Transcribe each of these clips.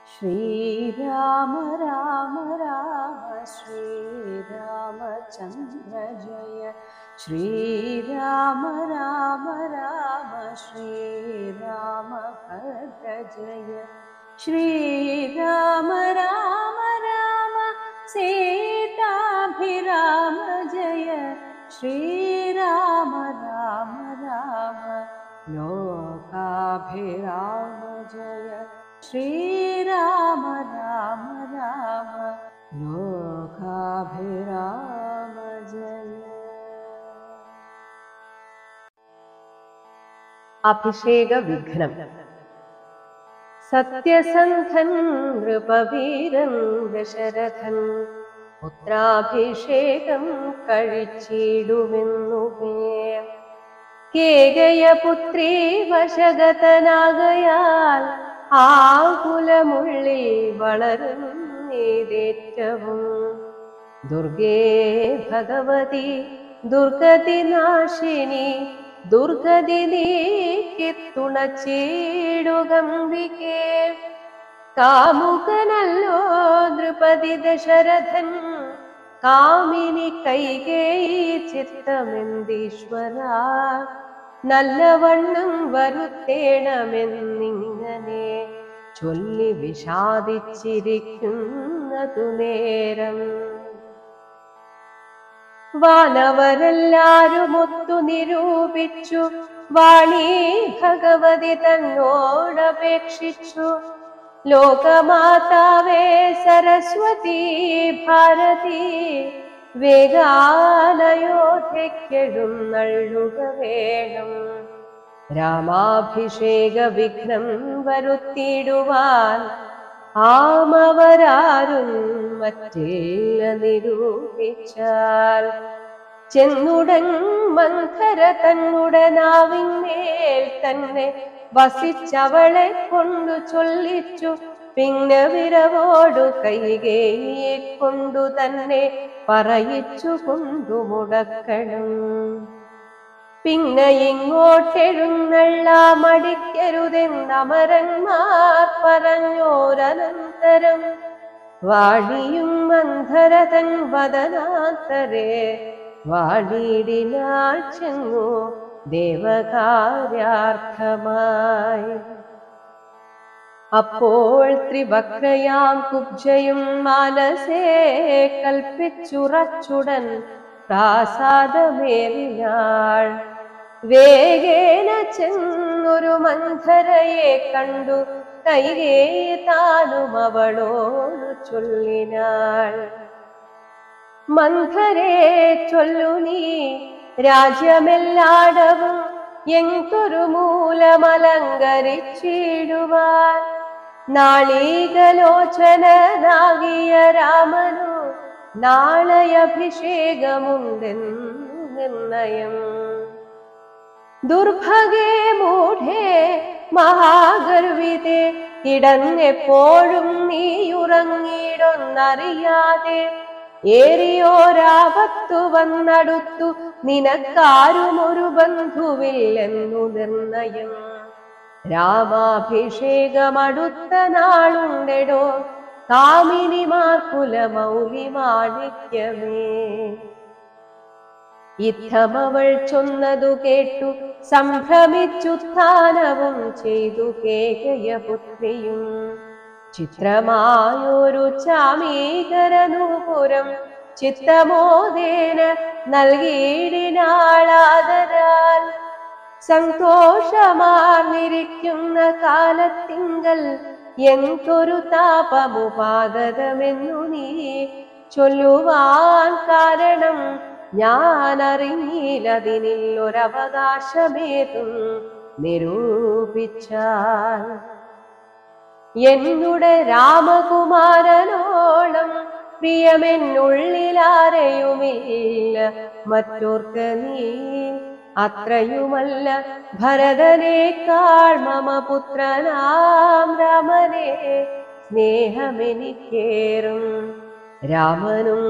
ശ്രീരാമ രാമ രാമ ശ്രീരാമചന്ദ്ര ജയ ശ്രീരാമ രാമ രാമ ശ്രീരാമ ഭദ്ര ജയ ശ്രീരാമ രാമ രാമ സീതാഭിരാമ ജയ ശ്രീരാമ രാമ രാമ ലോകാഭിരാമ ജയ ശ്രീരാമ രാമ രാമ ലോകാഭിരാമ ജയ അഭിഷേക വിഘ്നം സത്യസന്ധൻ നൃപവീരൻ ദശരഥൻ പുത്രാഭിഷേകം കഴിച്ചിടുമെന്നു കേകയപുത്രി വശഗതനാകയാൽ ആകുലമുള്ളിൽ വളരും ഏതേറ്റവും ദുർഗേ ഭഗവതി ദുർഗതി നാശിനി ദുർഗതി നീക്കി തുണച്ചേടുകമ്പികേ കാമുകനല്ലോ നൃപതി ദശരഥൻ കാമിനി കൈകേയി ചിത്തമെന്തീശ്വര നല്ലവണ്ണം വരുത്തേണമെന്നിങ്ങനെ ചൊല്ലി വിഷാദിച്ചിരിക്കുന്നതു നേരം വാനവരെല്ലാരും ഒത്തു നിരൂപിച്ചു വാണി ഭഗവതി തന്നോടപേക്ഷിച്ചു ലോകമാതാവേ സരസ്വതി ഭാരതി വേഗാലയോധയ്ക്കെഴുന്നള്ളുക വേണം രാമാഭിഷേക വിഘ്നം വരുത്തിയിടുവാൻ ആമവരാരും മറ്റില്ല നിരൂപിച്ചാൽ ചെന്നുടൻ മന്ധര തന്നുടനാവിന്മേൽ തന്നെ വസിച്ചവളെ കൊണ്ടു ചൊല്ലിച്ചു പിന്നെ വിരവോടു കൈകേയെ കൊണ്ടു തന്നെ പറയിച്ചു കൊണ്ടു മുടക്കണം പിന്നെ ഇങ്ങോട്ടെഴുന്നള്ളാ മടിക്കരുതെന്നമരന്മാർ പറഞ്ഞോരനന്തരം വാഴിയും മന്ധരതൻ വദനാന്തരെ വാഴിയിടിനാൾ ചെന്നു ദേവകാര്യാർത്ഥമായി അപ്പോൾ ത്രിവക്രയാം കുബ്ജയും മാനസേ കൽപ്പിച്ചുറച്ചുടൻ പ്രാസാദമേറിനാൾ വേഗേന ചെന്നൊരു മന്ധരയെ കണ്ടു കൈകേ താനും അവളോടു ചൊല്ലിനാൾ മന്ധരേ ചൊല്ലു നീ രാജ്യമെല്ലാടവും എന്തൊരു മൂലമലങ്കരിച്ചിടുവാൻ നാളീകലോചനാകിയ രാമനു നാളെ അഭിഷേകമുണ്ടെന്നു നിർണയം ദുർഭഗേ മൂഢേ മഹാഗർവിതേ കിടന്നെപ്പോഴും നീയുറങ്ങിയിടൊന്നറിയാതെ ഏറിയോരാപത്തു വന്നടുത്തു നിനക്കാരും ഒരു ബന്ധുവില്ലെന്നു നിർണയം രാമാഭിഷേകമടുത്ത നാളുണ്ടെടോ കാമിനിമാർ കുലമൗലി മാണിക്യമേ യുദ്ധമവൾ ചൊന്നതു കേട്ടു സംഭ്രമിച്ചുത്ഥാനവും ചെയ്തു കേകയപുത്രിയും ചിത്രമായൊരു ചാമീകരനൂപുരം ചിത്തമോദേന നൽകിയിടിനാളാദരാൽ സന്തോഷമാർന്നിരിക്കുന്ന കാലത്തിങ്കൽ എന്തൊരു താപമുപാഗതമെന്നു നീ ചൊല്ലുവാൻ കാരണം ഞാൻ അറിഞ്ഞില്ലതിനില്ലൊരവകാശമേതും നിരൂപിച്ചാൽ എന്നുടെ രാമകുമാരനോളം പ്രിയമെന്നുള്ളിലാരെയുമില്ല മറ്റോർക്ക് നീ അത്രയുമല്ല ഭരതനേക്കാൾ മമ പുത്രനാം രാമനെ സ്നേഹമെനിക്കേറും രാമനും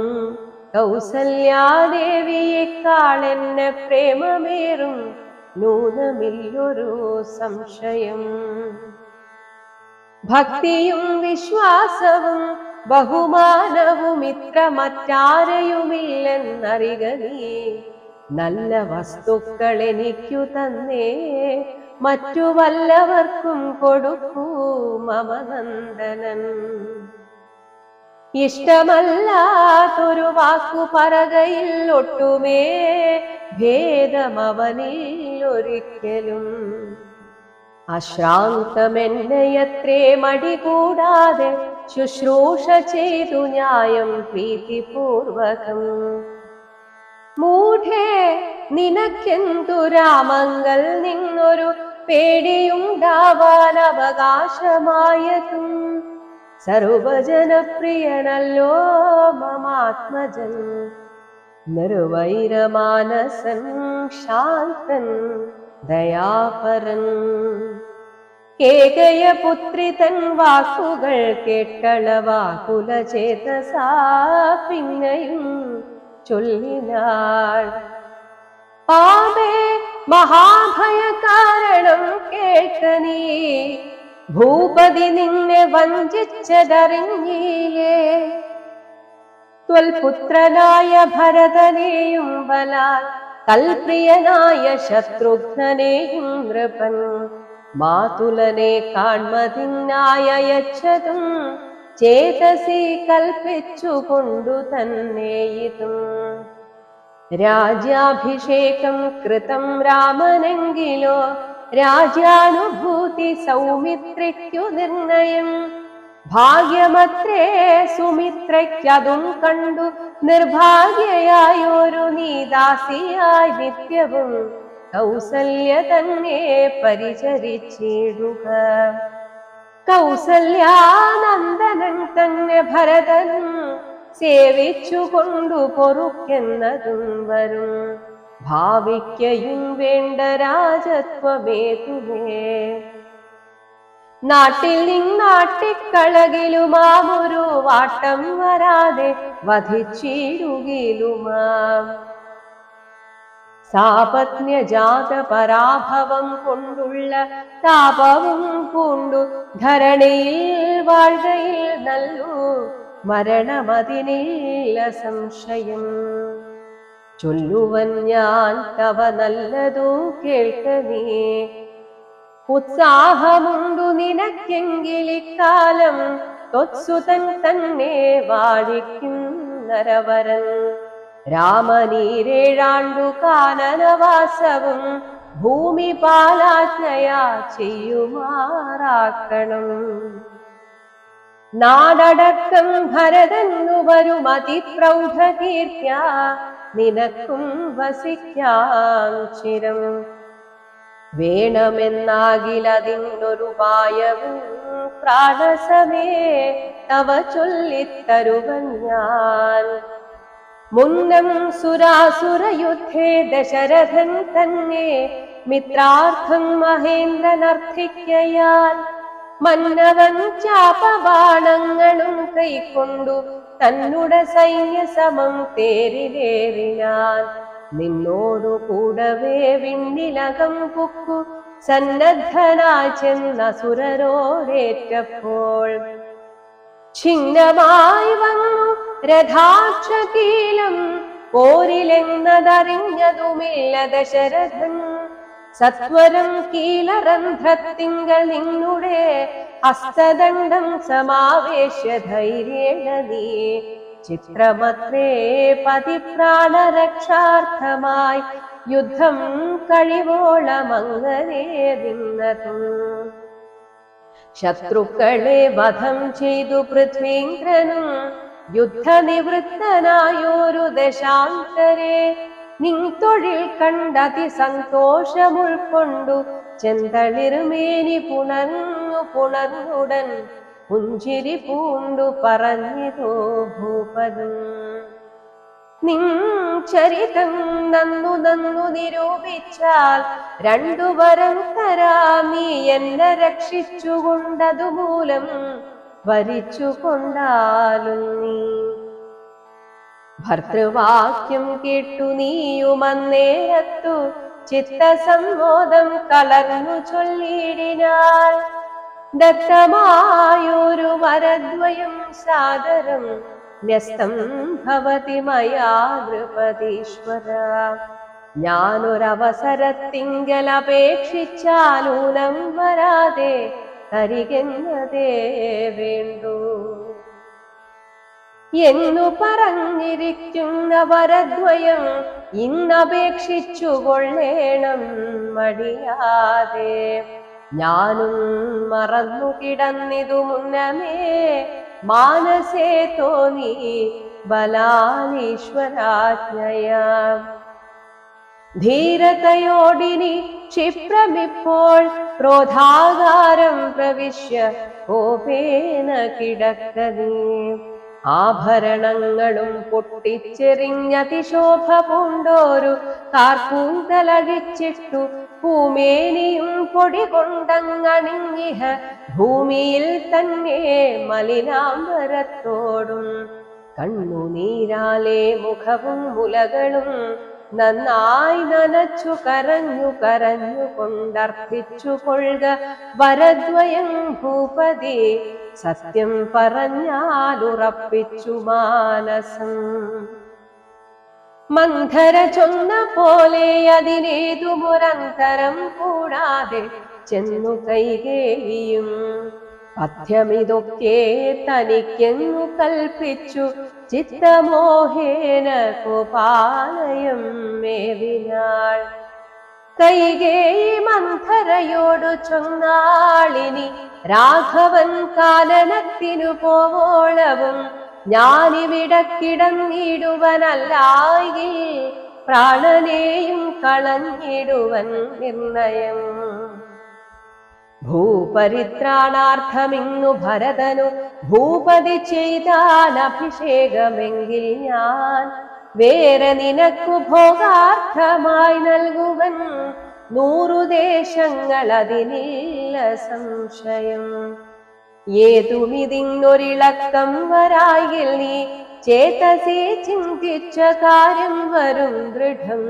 കൗസല്യാദേവിയേക്കാൾ എന്നെ പ്രേമമേറും നൂനമില്ലൊരു സംശയം ഭക്തിയും വിശ്വാസവും ബഹുമാനവും ഇത്ര മറ്റാരെയുമില്ലെന്നറിക നീ നല്ല വസ്തുക്കൾ എനിക്കു തന്നേ മറ്റു വല്ലവർക്കും കൊടുക്കൂ മമ നന്ദനൻ ഇഷ്ടമല്ലാത്തൊരു വാക്കു പറകയിൽ ഒട്ടുമേ ഭേദമവനിൽ ഒരിക്കലും അശ്രാന്തമെന്നയത്രേ മടി കൂടാതെ ശുശ്രൂഷ ചെയ്തു ന്യായം പ്രീതിപൂർവകം മൂഢേ നിനക്കെന്തു രാമങ്ങൾ നിന്നൊരു പേടിയുണ്ടാവാൻ അവകാശമായതും സർവജനപ്രിയനല്ലോ മമാത്മജൻ നിർവൈരമാനസൻ ശാന്തൻ ദയാപരൻ കേകയ പുത്രി തൻ വാക്കുകൾ കേട്ടളവാകുല ചേതസാ പിന്നെയും ചൊല്ലിനാൾ പാപേ മഹാഭയ കാരണം കേട്ട നീ ഭൂപതി നിന്നെ വഞ്ചിച്ചതറിഞ്ഞില്ലേ ത്വൽപുത്രനായ ഭരതനെയും ബലാൽ കൽപ്രിയനായ ശത്രുഘ്നനെയും നൃപൻ മാതുലനെ കാൺമതിനായച്ചതും ചേതസി കൽപ്പിച്ചുകൊണ്ടു തന്നെ ഇതും രാജ്യാഭിഷേകം കൃതം രാമനെങ്കിലോ രാജ്യാനുഭൂതി സൗമിത്രയ്ക്കു നിർണയം ഭാഗ്യമത്രേ സുമിത്രയ്ക്കതും കണ്ടു നിർഭാഗ്യയായൊരു നീദാസിയായി നിത്യവും കൗസല്യ തന്നെ പരിചരിച്ചിടുക കൗസല്യാനന്ദനൻ തന്നെ ഭരതൻ സേവിച്ചു കൊണ്ടു പൊറുക്കെന്നതും വരും ഭാവിക്കയും വേണ്ട രാജത്വമേതുമേ നാട്ടിൽ നിന്നാട്ടിക്കളകിലുമാമൊരു വാട്ടം വരാതെ വധിച്ചിടുകിലുമാം സാപത്ന്യജാത പരാഭവം കൊണ്ടുള്ള താപവും പൂണ്ടു ധരണിയിൽ വാഴ്കയിൽ നല്ലു മരണമതിനില്ല സംശയം ചൊല്ലുവൻ ഞാൻ തവ നല്ലതു കേൾക്ക നീ ഉത്സാഹമുണ്ടു നിനക്കെങ്കിലിക്കാലം തൊത്സുതൻ തന്നെ വാഴിക്കും നരവരൻ രാമനീരേഴാണ്ടു കാനനവാസവും ഭൂമി പാലാജ്ഞയാ ചെയ്യുമാറാക്കണം നാടടക്കം ഭരതന്നു വരും അതിപ്രൗഢകീർത്തിയ നിനക്കും വസിക്കാം ചിരം വേണമെന്നാകിലതിനൊരുപായവും പ്രാണസമേ തവ ചൊല്ലിത്തരുവൻ ഞാൻ മുന്നം സുരാസുരയുദ്ധേ ദശരഥൻ തന്നെ മിത്രാർത്ഥം മഹേന്ദ്രനർത്ഥിക്കയാൽ മന്നവൻ ചാപബാണങ്ങളും കൈക്കൊണ്ടു തന്നുടെ സൈന്യസമം തേരിലേറിനാൻ നിന്നോടു കൂടവേ വിണ്ണിലകം പുക്കു സന്നദ്ധനായി ചെന്ന സുരരോടേറ്റപ്പോൾ ഛിന്നമായി വന്നു രഥാക്ഷകീലം പോരിലെന്നതറിഞ്ഞതുമില്ല ദശരഥൻ സത്വരം കീലരന്ധ്രത്തിങ്കൾ നിന്നുടെ ഹസ്തദണ്ഡം സമാവേശ്യ ധൈര്യേണ നീ ചിത്രമത്രേ പതിപ്രാണരക്ഷാർത്ഥമായി യുദ്ധം കഴിവോളമങ്ങനെ നിന്നതും ശത്രുക്കളെ വധം ചെയ്തു പൃഥ്വീന്ദ്രനും യുദ്ധനിവൃത്തനായൊരു ദശാന്തരെ നിൻ തൊഴിൽ കണ്ടതി സന്തോഷമുൾക്കൊണ്ടു ചെന്തളിർമേനി പുണർന്നു പുണർന്നുടൻ പുഞ്ചിരി പൂണ്ടു പറഞ്ഞിതോ ഭൂപതും നിൻ ചരിതം നന്നു നന്നു നിരൂപിച്ചാൽ രണ്ടു വരം തരാം നീ എന്നെ രക്ഷിച്ചുകൊണ്ടതുമൂലം വരിച്ചു കൊണ്ടാലും നീ ഭർത്തൃവാക്യം കേട്ടു നീയുമന്നേരത്തു ചിത്തസമ്മോദം കളർന്നു ചൊല്ലിടിനാൾ ദത്തമായൊരു വരദ്വയം സാദരം ന്യസ്തം ഭവതി മയാ നൃപതീശ്വര ഞാനൊരവസരത്തിങ്കൽ അപേക്ഷിച്ചാലൂനം വരാതെ തരികെന്നതേ വേണ്ടു എന്നു പറഞ്ഞിരിക്കുന്ന വരദ്വയം ഇന്നപേക്ഷിച്ചു കൊള്ളേണം മടിയാതെ ഞാനും മറന്നു കിടന്നിതു മുന്നമേ മാനസേ തോന്നി ബലാലീശ്വരാജ്ഞയാ ധീരതയോടിനി ക്ഷിപ്രമിപ്പോൾ ക്രോധാകാരം പ്രവിശ്യ കോപേന കിടക്കനീ ആഭരണങ്ങളും പൊട്ടിച്ചെറിഞ്ഞതിശോഭ പൂണ്ടോരു കാർക്കൂന്തലഴിച്ചിട്ടു ഭൂമേനിയും പൊടി കൊണ്ടങ്ങണിങ്ങിഹ ഭൂമിയിൽ തന്നെ മലിനാംബരത്തോടും കണ്ണുനീരാലെ മുഖവും മുലകളും നന്നായി നനച്ചു കരഞ്ഞു കരഞ്ഞു കൊണ്ടർത്ഥിച്ചു കൊള്ളുക വരദ്വയം ഭൂപതി സത്യം പറഞ്ഞാലുറപ്പിച്ചു മാനസം മന്ധര ചൊന്ന പോലെ അതിനേതുമൊരന്തരം കൂടാതെ ചെന്നു കൈകേവിയും പഥ്യമിതൊക്കെ തനിക്കെന്നു കൽപ്പിച്ചു ചിത്തമോഹേന കോപാലയം മേവിനാൾ കൈകേയി മന്ധരയോടു ചൊന്നാളിനി രാഘവൻ കാനനത്തിനു പോവോളവും ഞാനിവിടെ കിടന്നിടുവനല്ലായി പ്രാണനെയും കളഞ്ഞിടുവൻ നിർണയം ഭൂപരിത്രാണാർത്ഥമിങ്ങു ഭരതനു ഭൂപതി ചെയ്താൽ അഭിഷേകമെങ്കിൽ ഞാൻ വേറെ നിനക്കു ഭോഗാർത്ഥമായി നൽകുവൻ നൂറു ദേശങ്ങൾ അതിനില്ല സംശയം ഏതുമിതിങ്ങൊരിളക്കം വരായിൽ നീ ചേതസേ ചിന്തിച്ച കാര്യം വരും ദൃഢം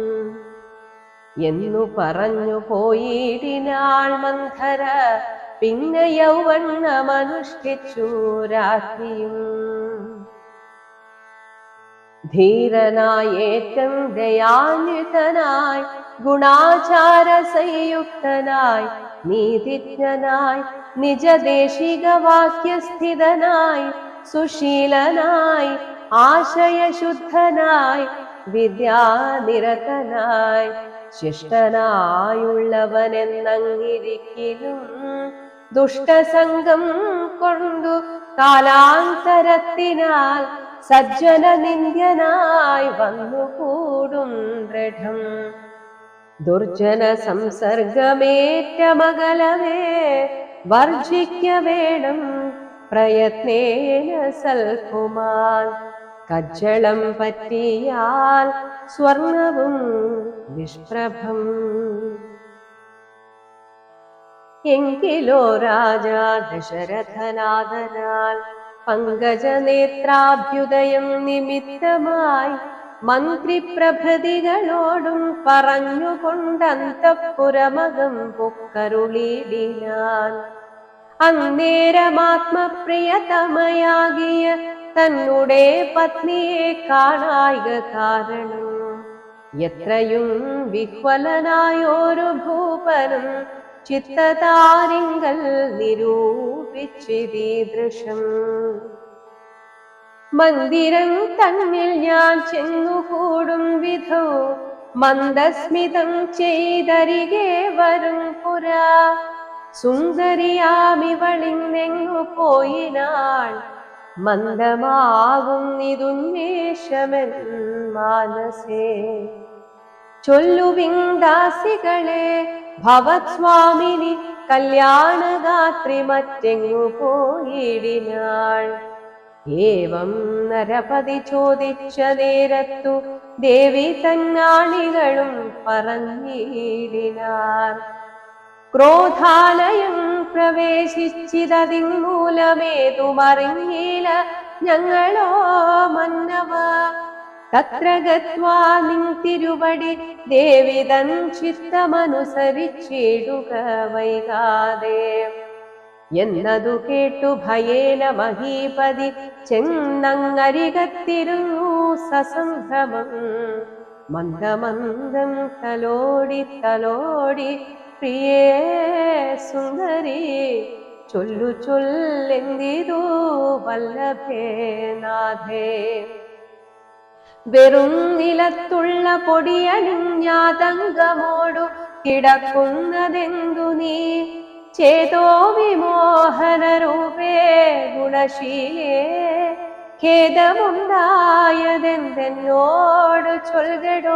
എന്നു പറഞ്ഞു പോയിടിനാൾ മന്ധര പിന്നെ യൗവണ്ണമനുഷ്ഠിച്ചു രാത്രിയും ധീരനായേറ്റം ദയാന്വിതനായി ഗുണാചാര സംയുക്തനായി നീതിജ്ഞനായി നിജദേശിക വാക്യസ്ഥിതനായി സുശീലനായി ആശയശുദ്ധനായി വിദ്യാനിരതനായി ശിഷ്ടനായുള്ളവനെന്നങ്ങിരിക്കലും ദുഷ്ടസംഗം കൊണ്ടു കാലാന്തരത്തിനാൽ സജ്ജന നിന്ദ്യനായി വന്നുകൂടും ദൃഢം ദുർജന സംസർഗമേറ്റമകലവേ വർജിക്ക വേണം പ്രയത്നേന സൽകുമാർ കജ്ജളം പറ്റിയാൽ സ്വർണവും നിഷ്പ്രഭം എങ്കിലോ രാജാ ദശരഥനാഥനാൽ പങ്കജനേത്രാഭ്യുദയം നിമിത്തമായി മന്ത്രിപ്രഭൃതികളോടും പറഞ്ഞുകൊണ്ടന്തപ്പുരമകം പൊക്കരുളിടിനാൻ അന്നേരമാത്മപ്രിയതമയാകിയ തന്നുടെ പത്നിയെ കാണായിക കാരണം എത്രയും വിഹ്വലനായോരു ഭൂപനും ചിത്തതാരിങ്കൽ നിരൂപിച്ചിതീദൃശം മന്ദിരം തന്നിൽ ഞാൻ ചെന്നുകൂടും വിധോ മന്ദസ്മിതം ചെയ്തരികെ വരും പുരാ സുന്ദരിയാമിവളിങ്ങെങ്ങു പോയിനാൾ മന്ദമാകും നിതുന്മേഷമൻ മാനസേ ചൊല്ലുവിന്ദാസികളെ ഭവത്സ്വാമിനി കല്യാണഗാത്രി മറ്റെങ്ങു പോയിടിനാൾ ഏവം നരപതി ചോദിച്ച നേരത്തു ദേവി തന്നാണികളും പറഞ്ഞിടിനാർ ക്രോധാലയം പ്രവേശിച്ചിതതിമൂലമേതുമറിഞ്ഞില്ല ഞങ്ങളോ മന്നവ തത്ര ഗത്വാ നിൻ തിരുവടി ദേവി തൻ ചിത്തമനുസരിച്ചിടുക വൈകാതെ എന്നതു കേട്ടു ഭയേന മഹീപതി ചെന്നങ്ങരികത്തിരുന്നു സസംഭ്രമം മന്ദമന്ദം തലോടി തലോടി പ്രിയേ സുന്ദരി ചൊല്ലു ചൊല്ലെന്തിരു വല്ലഭേ നാഥേ വെറും നിലത്തുള്ള പൊടിയണിഞ്ഞാതങ്കമോടു കിടക്കുന്നതെന്തു നീ ചേതോ വിമോഹന രൂപേ ഗുണശീലേ ഖേദമുണ്ടായതെന്തെന്നോട് ചൊൽകടോ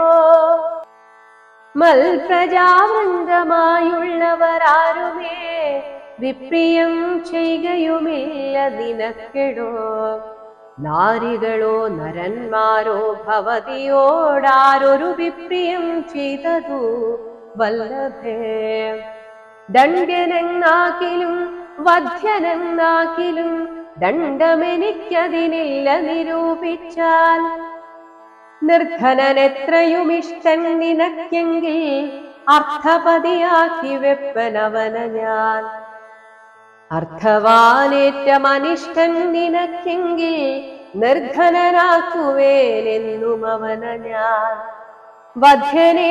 മൽപ്രജാവൃന്ദമായുള്ളവരാരുമേ വിപ്രിയം ചെയ്യുകയുമില്ല നിനക്കെടോ നാരികളോ നരന്മാരോ ഭവതിയോടാരൊരു വിപ്രിയം ചെയ്തതു വല്ലഭേ ദണ്ഡനെന്നാക്കിലും വധ്യനെന്നാക്കിലും ദണ്ഡമെനിക്കതിനില്ല നിരൂപിച്ചാൽ നിർധനനെത്രയും ഇഷ്ടൻ നിനക്കെങ്കിൽ അർത്ഥപതിയാക്കി വെപ്പനവന ഞാൻ അർത്ഥവാനേറ്റം അനിഷ്ടൻ നിനക്കെങ്കിൽ നിർധനനാക്കുവേനെന്നും അവന ഞാൻ വധ്യനെ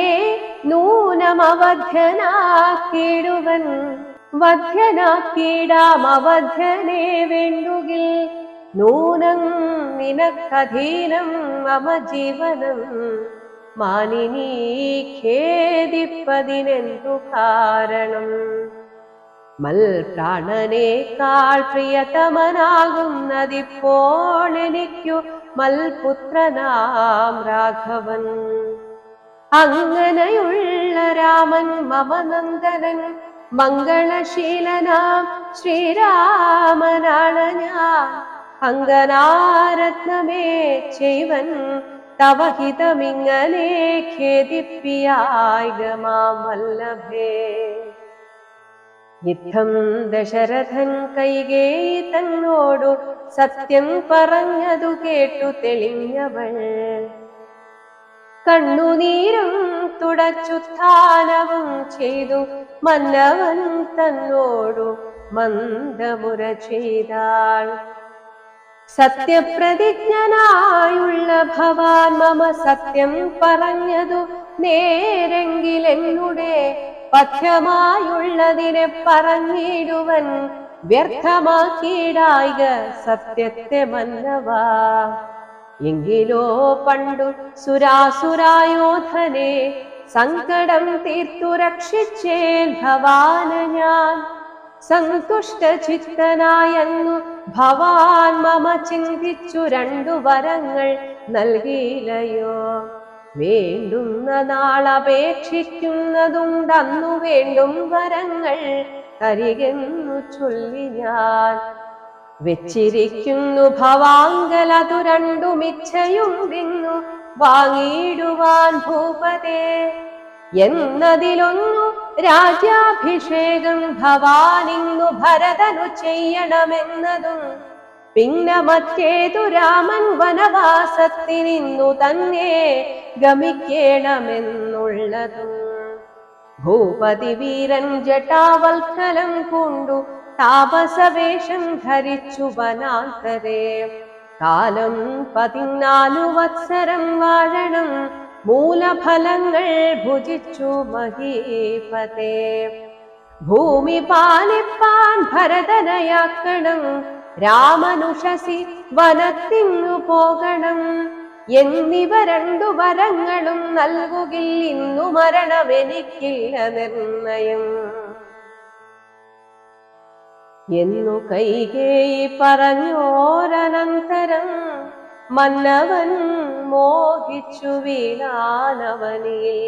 നൂനമവധ്യനാക്കിടുവൻ വധ്യനാക്കിടാം അവധ്യനെ വേണ്ടുകിൽ നൂനം നിനക്കധീനം മമ ജീവനം മാനിനീ ഖേദിപ്പതിനെന്തു കാരണം മൽ പ്രാണനേക്കാൾ പ്രിയതമനാകുന്നതിപ്പോൾ എനിക്കു മൽപുത്രനാം രാഘവൻ അങ്ങനെയുള്ള രാമൻ മമനന്ദനൻ മംഗളശീലനാം ശ്രീരാമനാണ് ഞാൻ അങ്കനാരത്നമേ ചെയ്വൻ തവഹിതമിങ്ങനെ ഖേദിപ്പിയായിക മാം വല്ലഭേ യുദ്ധം ദശരഥൻ കൈകേയി തന്നോടു സത്യം പറഞ്ഞതു കേട്ടു തെളിഞ്ഞവൾ കണ്ണുനീരും തുടച്ചുത്ഥാനവും ചെയ്തു മന്നവൻ തന്നോടു മന്ദമുര ചെയ്താൾ സത്യപ്രതിജ്ഞനായുള്ള ഭവാൻ മമ സത്യം പറഞ്ഞതു നേരെങ്കിൽ എന്നുടെ പഥ്യമായുള്ളതിനെ പറഞ്ഞിടുവൻ വ്യർത്ഥമാക്കിയിടായിക സത്യത്തെ മന്നവാ എങ്കിലോ പണ്ടു സുരാസുരായോധനെ സങ്കടം തീർത്തു രക്ഷിച്ചേൻ ഭവാന ഞാൻ സന്തുഷ്ട ചിത്തനായെന്നു ഭവാൻ മമ ചിന്തിച്ചു രണ്ടു വരങ്ങൾ നൽകിയില്ലയോ വേണ്ടുന്ന നാളപേക്ഷിക്കുന്നതുണ്ടന്നു വേണ്ടും വരങ്ങൾ തരികെന്നു ചൊല്ലി ഞാൻ വെച്ചിരിക്കുന്നു ഭവാങ്കലതു രണ്ടും ഇച്ഛയുണ്ടിന്നു വാങ്ങിയിടുവാൻ ഭൂപതേ എന്നതിലൊന്നു രാജ്യാഭിഷേകം ഭവാനിന്നു ഭരതനു ചെയ്യണമെന്നതും പിന്നെ മറ്റേതു രാമൻ വനവാസത്തിനിന്നു തന്നെ ഗമിക്കണമെന്നുള്ളതും ഭൂപതി വീരൻ ജട്ടാവൽക്കലം കൊണ്ടു താപസവേഷം ധരിച്ചു വനാന്തരേ കാലം പതിനാലു വത്സരം വാഴണം മൂലഫലങ്ങൾ ഭുജിച്ചു മഹീപതേ ഭൂമി പാലിപ്പാൻ ഭരതനയാക്കണം രാമനുഷസി വനത്തിന്നു പോകണം എന്നിവ രണ്ടു വരങ്ങളും നൽകുകിൽ ഇന്നു മരണമെനിക്കില്ല നിർണയം എന്നു കൈകേയി പറഞ്ഞോരനന്തരം മന്നവൻ മോഹിച്ചു വീണാനവനിൽ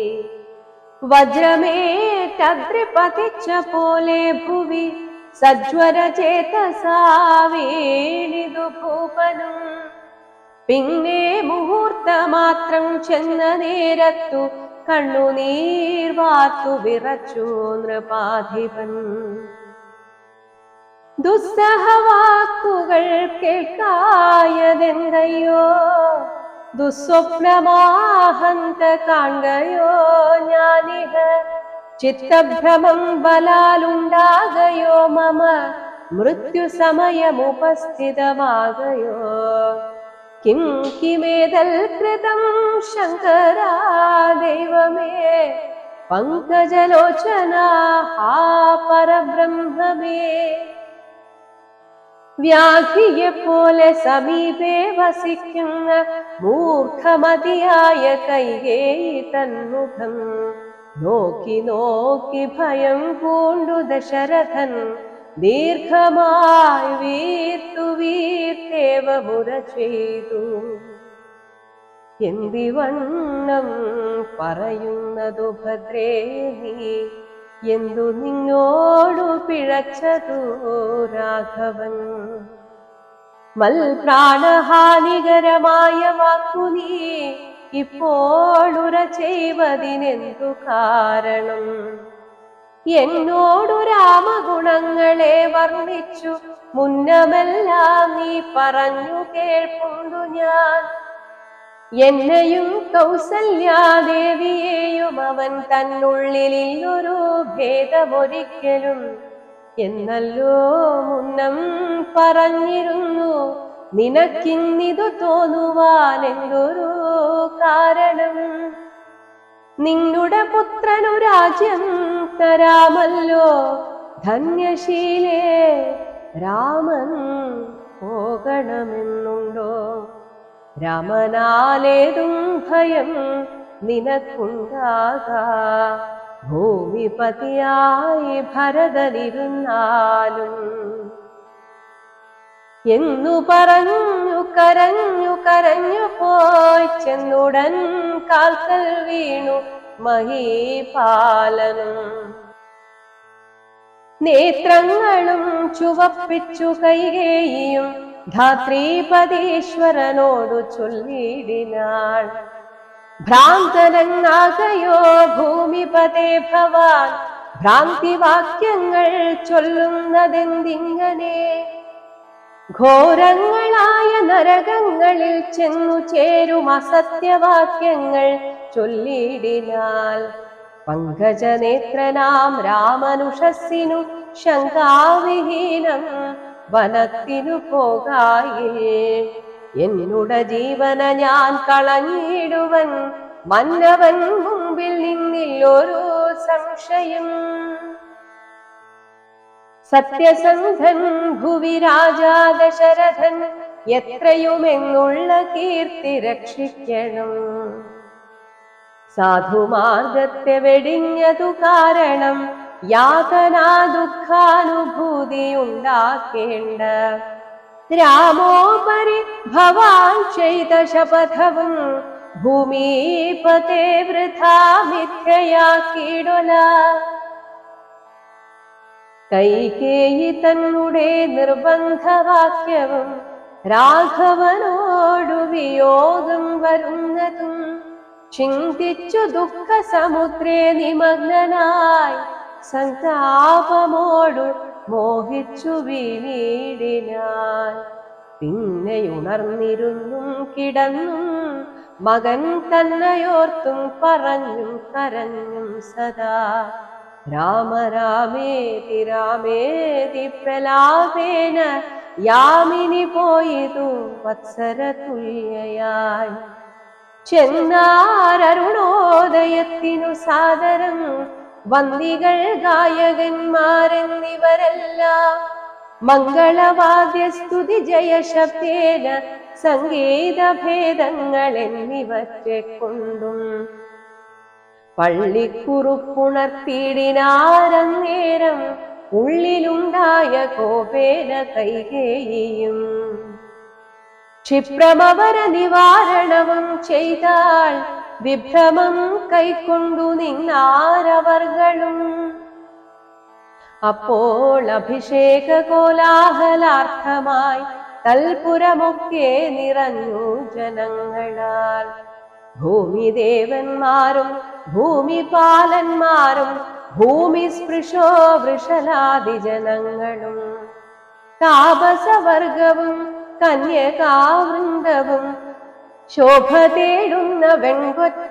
വജ്രമേറ്റദ്രി പതിച്ച പോലെ ഭുവി സജ്വര ചേതസാ വീണിതു ഭൂപനും പിന്നെ മുഹൂർത്തമാത്രം ചെന്ന നേരത്തു കണ്ണുനീർ വാർത്തു വിറച്ചു നൃപാധിപൻ ദുസ്സഹവാക്കുകൾ കേൾക്കായതെന്തയ്യോ ദുസ്വപ്നമാഹന്ത കാണുകയോ ഞാനിഹ ചിത്തഭ്രമം ബലാലുണ്ടാകയോ മമ മൃത്യുസമയമുപസ്ഥിതമാകയോ കിം കിമേതൽ കൃതം ശങ്കരാ ദൈവമേ പങ്കജലോചന ഹാ പരബ്രഹ്മമേ വ്യാധിയെ പോലെ സമീപേ വസിക്കുന്ന മൂർഖമതിയായ കൈകേയി തന്മുഖം നോക്കി നോക്കി ഭയം പൂണ്ടു ദശരഥൻ ദീർഘമായി വീർത്തു വീർത്തേവ മുര ചെയ്തു എന്തിവണ്ണം പറയുന്നതു ഭദ്രേ നീ എന്തു നിങ്ങോടു പിഴച്ചതു രാഘവൻ മൽപ്രാണഹാനികരമായ വാക്കു നീ ഇപ്പോഴുര ചെയ്വതിനെന്തു കാരണം എന്നോടു രാമഗുണങ്ങളെ വർണ്ണിച്ചു മുന്നമെല്ലാം നീ പറഞ്ഞു കേൾപ്പുണ്ടു ഞാൻ എന്നെയും കൗസല്യാദേവിയെയും അവൻ തന്നുള്ളിൽ ഒരു ഭേദമൊരിക്കലും എന്നല്ലോ മുന്നം പറഞ്ഞിരുന്നു നിനക്കിന്നിതു തോന്നുവാൻ എന്തൊരു കാരണം നിന്നുടെ പുത്രനു രാജ്യം തരാമല്ലോ ധന്യശീലേ രാമൻ പോകണമെന്നുണ്ടോ രാമനാലേതും ഭയം നിനക്കുണ്ടാകാ ഭൂമിപതിയായി ഭരതനിരുന്നാലും എന്നു പറഞ്ഞു കരഞ്ഞു കരഞ്ഞു പോയി ചെന്നുടൻ കാൽക്കൽ വീണു മഹീപാലനും നേത്രങ്ങളും ചുവപ്പിച്ചു കൈകേയും ധാത്രീപതീശ്വരനോടു ചൊല്ലിടിനാൾ ഭ്രാന്തനങ്ങാകയോ ഭൂമിപതേ ഭവാൻ ഭ്രാന്തിവാക്യങ്ങൾ ചൊല്ലുന്നതെന്തിങ്ങനെ ഘോരങ്ങളായ നരകങ്ങളിൽ ചെന്നു ചേരും അസത്യവാക്യങ്ങൾ ചൊല്ലിടിനാൽ പങ്കജനേത്രനാം രാമനുഷസ്സിനു ശങ്കാവിഹീനം വനത്തിനു പോകായേ എന്നുട ജീവന ഞാൻ കളഞ്ഞിടുവൻ മന്നവൻ മുമ്പിൽ നിന്നില്ലൊരു സംശയം സത്യസന്ധൻ ഭുവി രാജാ ദശരഥൻ എത്രയുമെന്നുള്ള കീർത്തി രക്ഷിക്കണം സാധുമാർഗത്തെ വെടിഞ്ഞതു കാരണം യാതനാ ദുഃഖാനുഭൂതി ഉണ്ടാക്കേണ്ട രാമോപരി ഭവാൻ ചെയ്ത ശപഥവും ഭൂമിപതേ വൃഥാ മിഥ്യയാക്കിയിടല കൈകേയി തന്നുടെ നിർബന്ധവാക്യവും രാഘവനോടു വിയോഗം വരുന്നതും ചിന്തിച്ചു ദുഃഖ സമുദ്രേ നിമഗ്നനായി സന്താപമോടു മോഹിച്ചു വീണീടിനാൻ പിന്നെ ഉണർന്നിരുന്നും കിടന്നും മകൻ തന്നയോർത്തും പറഞ്ഞും കരഞ്ഞും സദാ രാമ രാമേതി രാമേതി പ്രലാപേന യാമിനി പോയതു വത്സര തുല്യയായി ചെന്നാരരുണോദയത്തിനു സാദരം വന്ദികൾ ഗായകന്മാരെന്നിവരെല്ലാം മംഗളവാദ്യസ്തുതി ജയശബ്ദേന സംഗീതഭേദങ്ങൾ എന്നിവറ്റെ കൊണ്ടും പള്ളിക്കുറുപ്പുണർത്തിയിടിനാരന്നേരം ഉള്ളിലുണ്ടായ കോപേന കൈകേയും ക്ഷിപ്രമവര നിവാരണവും ചെയ്താൽ വിഭ്രമം കൈക്കൊണ്ടു നിന്നാരവർകളും അപ്പോൾ അഭിഷേക കോലാഹലാർത്ഥമായി തൽപുരമൊക്കെ നിറഞ്ഞു ജനങ്ങളാൽ ഭൂമിദേവന്മാരും ഭൂമിപാലന്മാരും ഭൂമി സ്പൃശോ വൃഷലാദി ജനങ്ങളും താപസവർഗവും കന്യകാവൃന്ദവും ശോഭ തേടുന്ന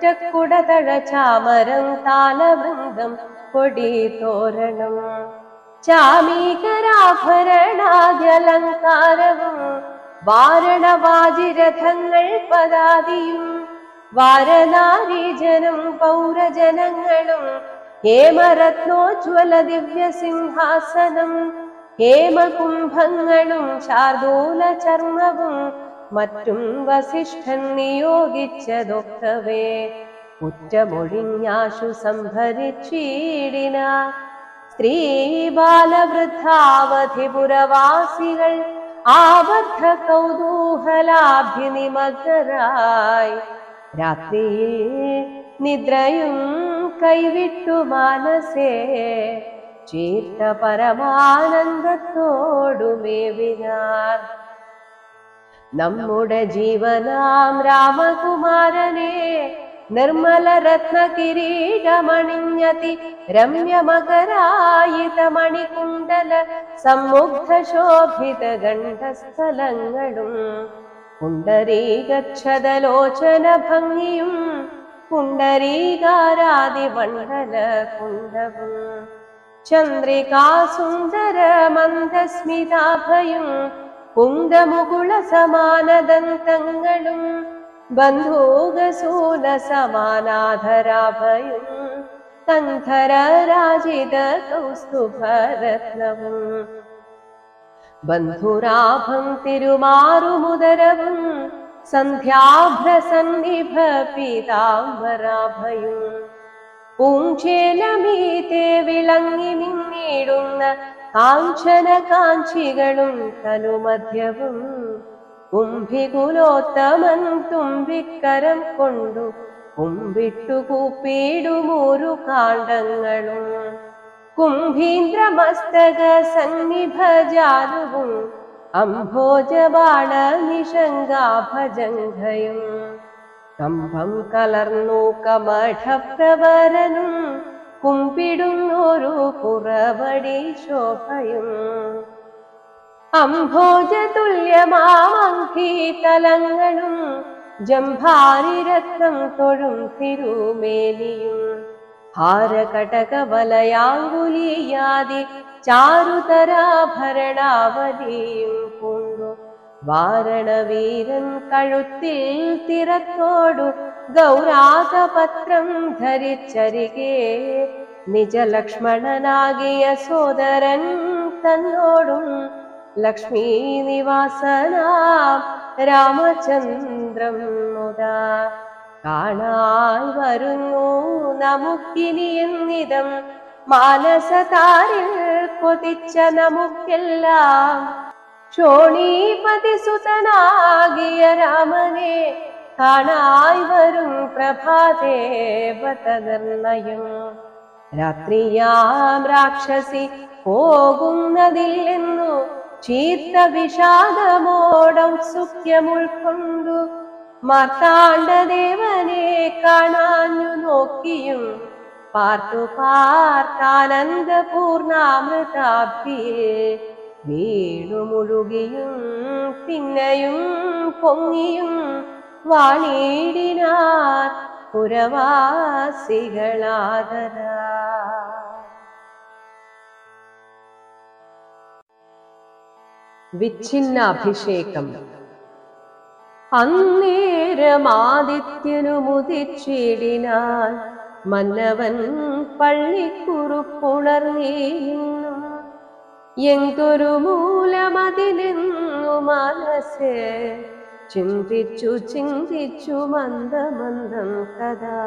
വെൺകൊറ്റക്കുടതഴ ചാമരം താലവൃന്ദം കൊടി തോരണം ചാമീകരാഭരണാദ്യലങ്കാരവും വാരണവാജിരഥങ്ങൾ പദാതിയും വാരനാരീജനും പൗരജനങ്ങളും ഹേമരത്നോജ്വല ദിവ്യ സിംഹാസനം ഹേമകുംഭങ്ങളും ശാർദൂല ചർമ്മവും മറ്റും വസിഷ്ഠൻ നിയോഗിച്ചതൊക്കവേ കുറ്റമൊഴിഞ്ഞാശു സംഭരിച്ചിടിന സ്ത്രീ ബാലവൃദ്ധാവധിപുരവാസികൾ ആബദ്ധ കൗതൂഹലാഭിനിമഗ്നരായി രാത്രിയിൽ നിദ്രയും കൈവിട്ടു മാനസേ ചീർത്ത പരമാനന്ദത്തോടുമേവിനാർ നമ്മുടെ ജീവനാം രാമകുമാരനെ നിർമ്മല രത്ന കിരീടമണിഞ്ഞതി രമ്യമകരായിത മണികുണ്ടല സമ്മുഗ്ധ ശോഭിത ഗണ്ഡസ്ഥലങ്ങളും പുണ്ടരീകച്ഛതലോചന ഭംഗിയും പുണ്ടരീകാരാതി മണ്ഡല കുണ്ടവും ചന്ദ്രികാസുന്ദര മന്ദസ്മിതാഭയും കുന്ദമുകുള സമാനദന്തങ്ങളും ബന്ധൂകസൂല സമാനാധരാഭയും കന്ധര രാജിത കൗസ്തുഭരത്നവും ബന്ധുരാഭം തിരുമാറുമുദരവും സന്ധ്യാഭ്രസന്നിഭ പീതാംബരാഭയും പൂഞ്ചേലമീതെ വിളങ്ങി നിന്നിടുന്ന കാഞ്ചന കാഞ്ചികളും തനുമധ്യവും കുംഭികുലോത്തമൻ തുമ്പിക്കരം കൊണ്ടു കുമ്പിട്ടു കൂപ്പിടുമൊരു കാണ്ഡങ്ങളും കുംഭീന്ദ്രമസ്തക സന്നിഭജാലുവും അംഭോജബാണ നിഷങ്കാഭജംഘയും കമ്പം കലർന്നു കമഠപ്രവരനും കുമ്പിടുന്നൊരു പുറവടി ശോഭയും അംഭോജതുല്യമാമംഘീതലങ്ങളും ജംഭാരിരത്നം തൊഴും തിരുമേനിയും ഹാരകടകവലയാങ്കുലിയാതി ചാരുതരാഭരണാവലിയും കൊണ്ടു വാരണവീരൻ കഴുത്തിൽ തിറത്തോടു ഗൗരാതപത്രം ധരിച്ചരികെ നിജലക്ഷ്മണനാകിയ സോദരൻ തന്നോടും ലക്ഷ്മീ നിവാസനാം രാമചന്ദ്രം മുതാ കാണാൻ വരുന്നു നമുക്കിനി എന്നിതം മാനസതാരിൽ കൊതിച്ച നമുക്കെല്ലാം ക്ഷോണീപതി സുതനാകിയ രാമനെ കാണായി വരും പ്രഭാദേവത നിർണയം രാത്രിയാം രാക്ഷസി പോകുന്നതില്ലെന്നു ചീത്ത വിഷാദമോടൗത്സുഖ്യം ഉൾക്കൊണ്ടു മാർത്താണ്ഡദേവനെ കാണാഞ്ഞു നോക്കിയും പാർത്തു പാർത്താനന്ദപൂർണാമൃതാബ്ദിയിൽ വീണു മുഴുകിയും പിന്നെയും പൊങ്ങിയും വാണിടിനാർ പുരവാസികളാദരാ വിച്ഛിന്നാഭിഷേകം അന്നേരമാദിത്യനു മുതിച്ചിടിനാൻ മന്നവൻ പള്ളിക്കുറുപ്പുണർന്നീന്നു എന്തൊരു മൂലമതിലെന്നു മനസ്സേ ചിന്തിച്ചു ചിന്തിച്ചു മന്ദമന്ദം കഥാ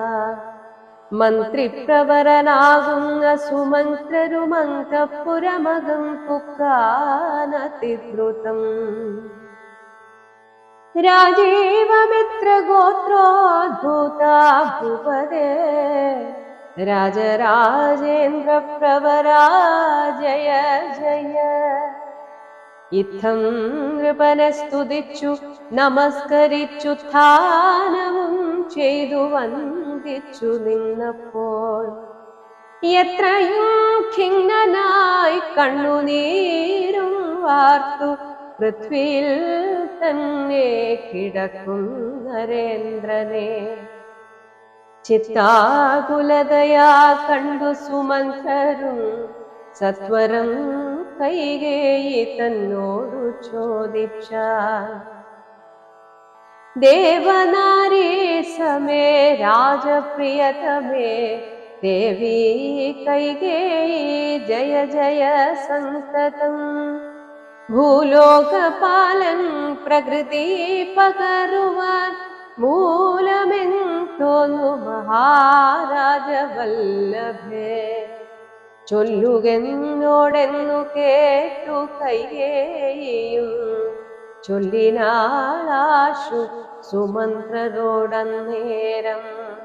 മന്ത്രിപ്രവരനാകുന്ന സുമന്ത്രരുമന്തപുരമകം പുക്കാനതിദ്രുതം രാജീവമിത്രഗോത്രോദ്ഭൂതാ ഭൂപദേ രാജരാജേന്ദ്ര പ്രവരാ ജയ ജയ ഇത്തം നൃപനെ സ്തുതിച്ചു നമസ്കരിച്ചു സ്ഥാനവും ചെയ്തു വന്ദിച്ചു നിന്നപ്പോൾ എത്രയും ഖിന്നനായി കണ്ണുനീരും വാർത്തു പൃഥ്വിയിൽ തന്നെ കിടക്കും നരേന്ദ്രനെ ചിത്താകുലതയാ കണ്ടു സുമന്ത്രരും സത്വരം കൈകേയി തന്നോടു ചോദിച്ചാൽ ദേവനാരീ സമേ രാജപ്രിയതമേ ദേവി കൈകേയി ജയ ജയ സന്തതം ഭൂലോകപാലൻ പ്രകൃതി പകരുവാൻ മൂലമെന്തോന്നു മഹാരാജവല്ലഭേ ചൊല്ലുകെന്നോടെന്നു കേട്ടു കൈകേയും ചൊല്ലിനാളാശു സുമന്ത്രരോടന്നേരം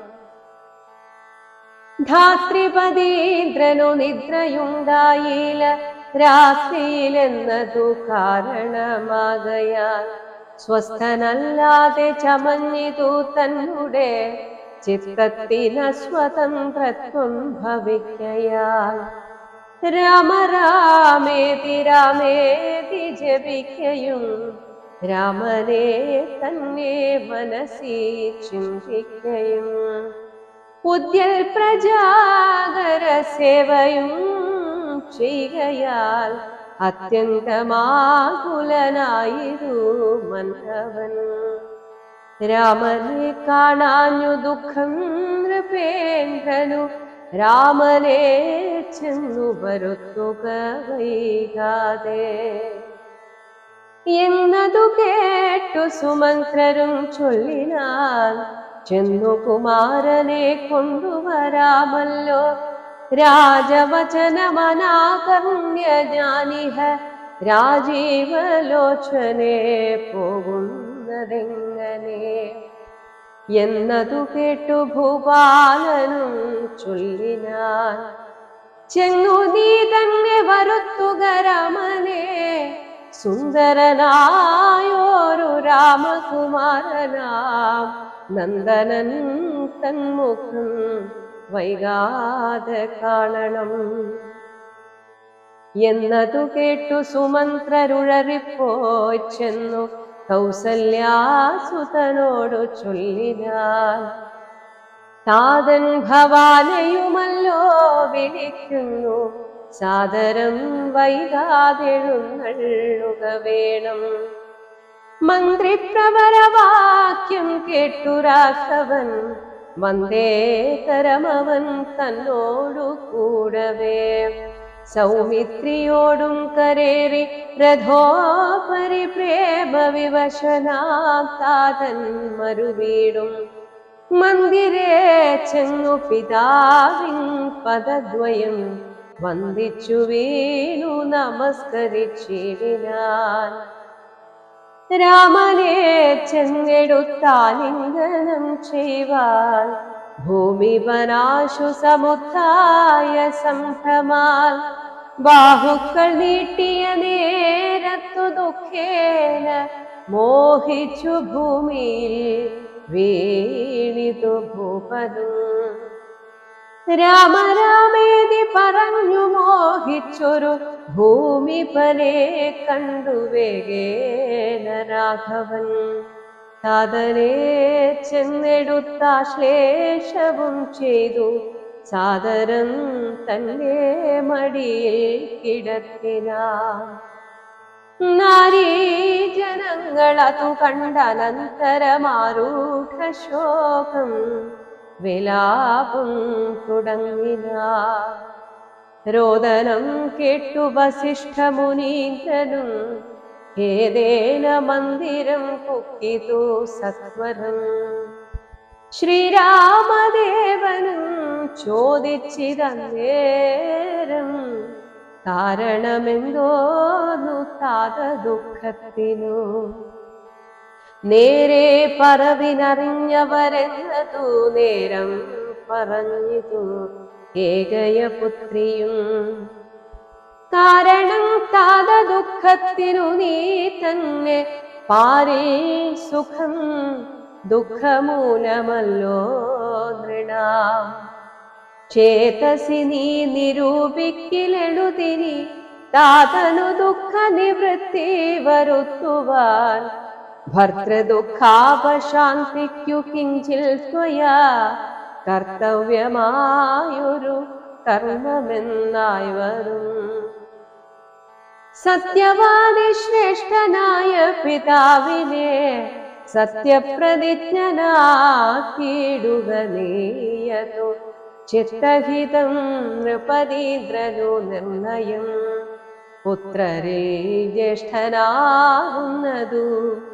ധാത്രിപതീന്ദ്രനു നിദ്രയുണ്ടായില്ല രാത്രിയിലെന്നതു കാരണമാകയാൽ സ്വസ്ഥനല്ലാതെ ചമഞ്ഞിതു തന്നെ ചിത്തത്തിന് സ്വതന്ത്രത്വം ഭവിക്കയാൽ രാമ രാമേതി രാമേതി ജപിക്കയും രാമനെ തന്നെ മനസ്സി ചിന്തിക്കയും ഉദ്യൽ പ്രജാകര സേവയും ചെയ്കയാൽ അത്യന്തമാകുലനായിരു മന്നവൻ രാമനെ കാണാഞ്ഞു ദുഃഖം നൃപേന്ദ്രനു രാമനെ ചെന്നു വരുത്തുക വൈകാതെ എന്നതു കേട്ടു സുമന്ത്രരും ചൊല്ലിനാൻ ചെന്നു കുമാരനെ കൊണ്ടുവരാമല്ലോ രാജവചനമനാകർണ്യ ജാനിഹ രാജീവലോചനെ പോകുന്നതെങ്ങനെ എന്നതു കേട്ടു ഭൂപാലനും ചൊല്ലിനാൻ ചെന്നു നീ തന്നെ വരുത്തുക രാമനെ സുന്ദരനായോരു രാമകുമാരനാം നന്ദനൻ തന്മുഖം വൈകാതെ കാണണം എന്നതു കേട്ടു സുമന്ത്രരുഴറിപ്പോയി ചെന്നു കൗസല്യാസുതനോടു ചൊല്ലിനാൻ താതൻ ഭവാനയുമല്ലോ വിളിക്കുന്നു സാദരം വൈകാതെഴുന്നള്ളുക വേണം മന്ത്രിപ്രവരവാക്യം കേട്ടു രാഘവൻ വന്ദേതരമവൻ തന്നോടു കൂടവേ സൗമിത്രിയോടും കരേറി രഥോപരി പ്രേമ വിവശനാം താതൻ മറുവീടും മന്ദിരേ ചെന്നു പിതാവിൻ പദദ്വയം വന്ദിച്ചു വീണു നമസ്കരിച്ചിടിനാൻ രാമനെ ചെന്നെടുത്താലിംഗനം ചെയ്യുവാൻ ഭൂമിപനാശു സമുദ്ധായ സംഭ്രമാൽ ബാഹുക്കൾ നീട്ടിയ നേരത്തു ദുഃഖേന മോഹിച്ചു ഭൂമിയിൽ വീണിതു ഭൂപനും രാമരാമേതി പറഞ്ഞു മോഹിച്ചൊരു ഭൂമി പരേ കണ്ടു വേഗേന രാഘവൻ സാധനെ ചെന്നെടുത്താശ്ലേഷവും ചെയ്തു സാദരം തന്നെ മടിയിൽ കിടത്തിനാൻ നാരീ ജനങ്ങൾ അതു കണ്ടനന്തരമാരൂഢ ശോകം വിലാപം തുടങ്ങിന രോദനം കേട്ടു വസിഷ്ഠ മുനീന്ദ്രനും ഏതേന മന്ദിരം പൊക്കിതു സത്വരം ശ്രീരാമദേവനും ചോദിച്ചിരന്നേരം കാരണമെന്തോന്നു താത ദുഃഖത്തിനു നേരെ പറവിനറിഞ്ഞവരെന്നതു നേരം പറഞ്ഞിതു ഏകയപുത്രിയും കാരണം താത ദുഃഖത്തിനു നീ തന്നെ പാരിൽ സുഖം ദുഃഖമൂലമല്ലോ നൃണാം ചേതസി നീ നിരൂപിക്കിലെഴുതിനി താതനു ദുഃഖ നിവൃത്തി വരുത്തുവാൻ ഭർത്തൃദുഃഖാപശാന്തിക്കു കിഞ്ചിൽ ത്വയാ കർത്തവ്യമായൊരു കർമ്മമെന്നായി വരും സത്യവാദി ശ്രേഷ്ഠനായ പിതാവിനെ സത്യപ്രതിജ്ഞനാക്കിയിടുക നീയതു ചിത്തഹിതം നൃപതീന്ദ്രനു നിർണയം പുത്രരെ ജ്യേഷ്ഠനാകുന്നതു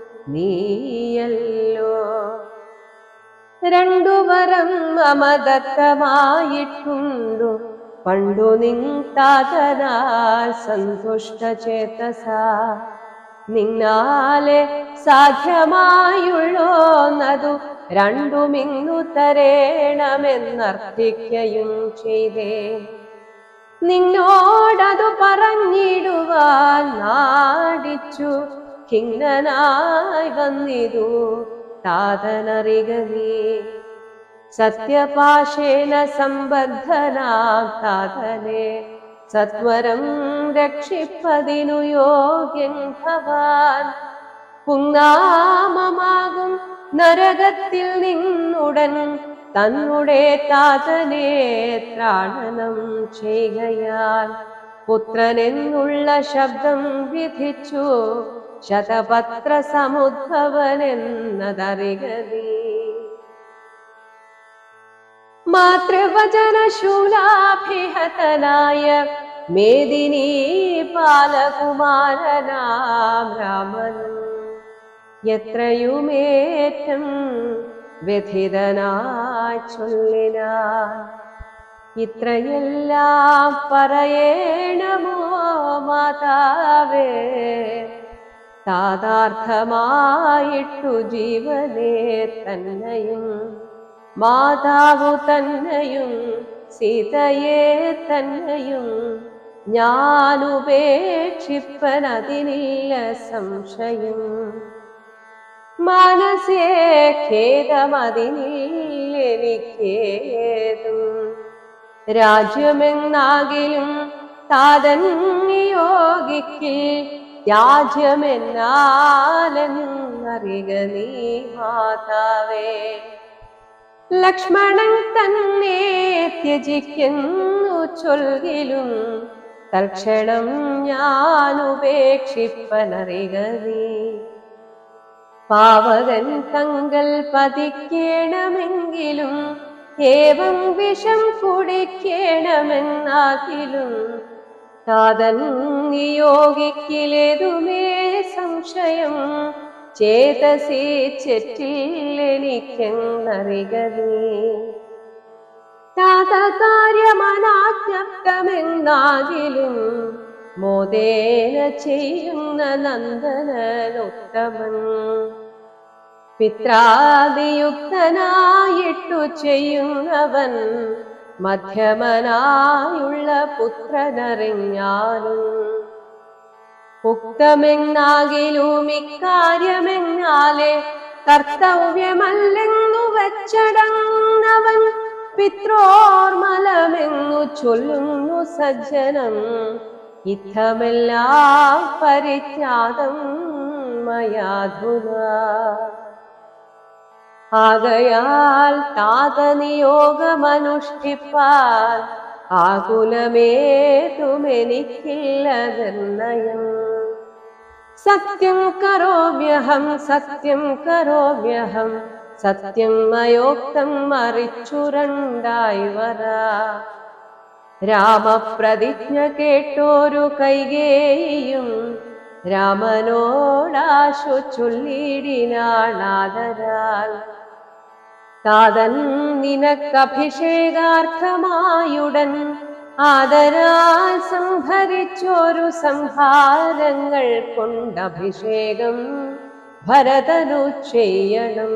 നീയല്ലോ രണ്ടു വരം മമദത്തമായിട്ടുണ്ടു പണ്ടു നിങ്താതനാൽ സന്തുഷ്ട ചേതസ നിന്നാലെ സാധ്യമായുള്ളോന്നതു രണ്ടുമിങ്ങു തരേണമെന്നർത്ഥിക്കയും ചെയ്തേ നിന്നോടതു പറഞ്ഞിടുവാൻ നാടിച്ചു ഖിന്നനായി വന്നിതു താതനറിക നീ സത്യപാശേന സംബദ്ധനാം താതനെ സത്വരം രക്ഷിപ്പതിനു യോഗ്യൻ ഭവാൻ പുങ്ങാമമാകും നരകത്തിൽ നിന്നുടൻ തന്നുടെ താതനെ ത്രാണനം ചെയ്യുകയാൽ പുത്രനെന്നുള്ള ശബ്ദം വിധിച്ചു ശതപത്ര സമുദ്ഭവനെന്നതറികതീ മാതൃവചനശൂലാഭിഹതനായ മേദിനി പാലകുമാരനാം രാമനും എത്രയുമേറ്റം വ്യഥിതനായി ചൊല്ലിനാൻ ഇത്രയെല്ലാം പറയേണമോ മാതാവേ താതാർത്ഥമായിട്ടു ജീവനെ തന്നെയും മാതാവു തന്നെയും സീതയെ തന്നെയും ഞാനുപേക്ഷിപ്പനതിനില്ല സംശയം മനസ്സേ ഖേദമതിനില്ലെനിക്കേതും രാജ്യമെന്നാകിലും താതൻ നിയോഗിക്ക് ത്യാജ്യമെന്നാലെന്നറിക നീ മാതാവേ ലക്ഷ്മണൻ തന്നെ ത്യജിക്കുന്നു ചൊൽകിലും തൽക്ഷണം ഞാൻ ഉപേക്ഷിപ്പനറിക നീ പാവകൻ തങ്ങൾ പതിക്കേണമെങ്കിലും ഏവം വിഷം കുടിക്കണമെന്നാകിലും താതൻ നിയോഗിക്കിലേതുമേ സംശയം ചേതസി ചെറ്റില്ലെനിക്കെന്നറിക നീ താതകാര്യമനാജ്ഞപ്തമെന്നാകിലും മോദേന ചെയ്യുന്ന നന്ദനനുത്തമൻ പിത്രാദിയുക്തനായിട്ടു ചെയ്യുന്നവൻ മധ്യമനായുള്ള പുത്രനറിഞ്ഞാലും ഉക്തമെന്നാകിലും ഇക്കാര്യമെന്നാലെ കർത്തവ്യമല്ലെന്നു വച്ചടങ്ങവൻ പിത്രോർമലമെന്നു ചൊല്ലുന്നു സജ്ജനം ഇത്തമെല്ലാം പരിജ്ഞാതം മയാധുന ആകയാൽ താതനിയോഗമനുഷ്ഠിപ്പാൻ ആകുലമേതുമെനിക്കില്ല നിർണയം സത്യം കരോമ്യഹം സത്യം കരോമ്യഹം സത്യം മയോക്തം മറിച്ചുരണ്ടായി വരാ രാമപ്രതിജ്ഞ കേട്ടോരു കൈകേയും രാമനോടാശു ചൊല്ലിടിനാളാദരാൽ താതൻ നിനക്കഭിഷേകാർത്ഥമായുടൻ ആദരാൽ സംഭരിച്ചോരു സംഹാരങ്ങൾ കൊണ്ടഭിഷേകം ഭരതനു ചെയ്യണം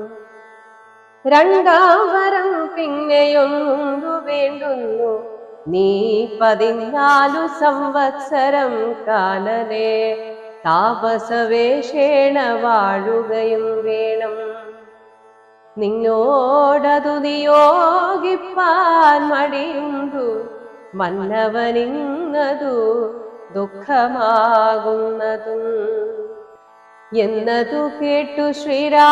രണ്ടാം വരം പിന്നെയൊന്നു വേണ്ടുന്നു നീ പതിനാലു സംവത്സരം കാലനെ താപസവേഷേണ വാഴുകയും വേണം നിന്നോടതു നിയോഗിപ്പാൻ മടിയുണ്ടു മന്നവനിന്നതു ദുഃഖമാകുന്നതും എന്നതു കേട്ടു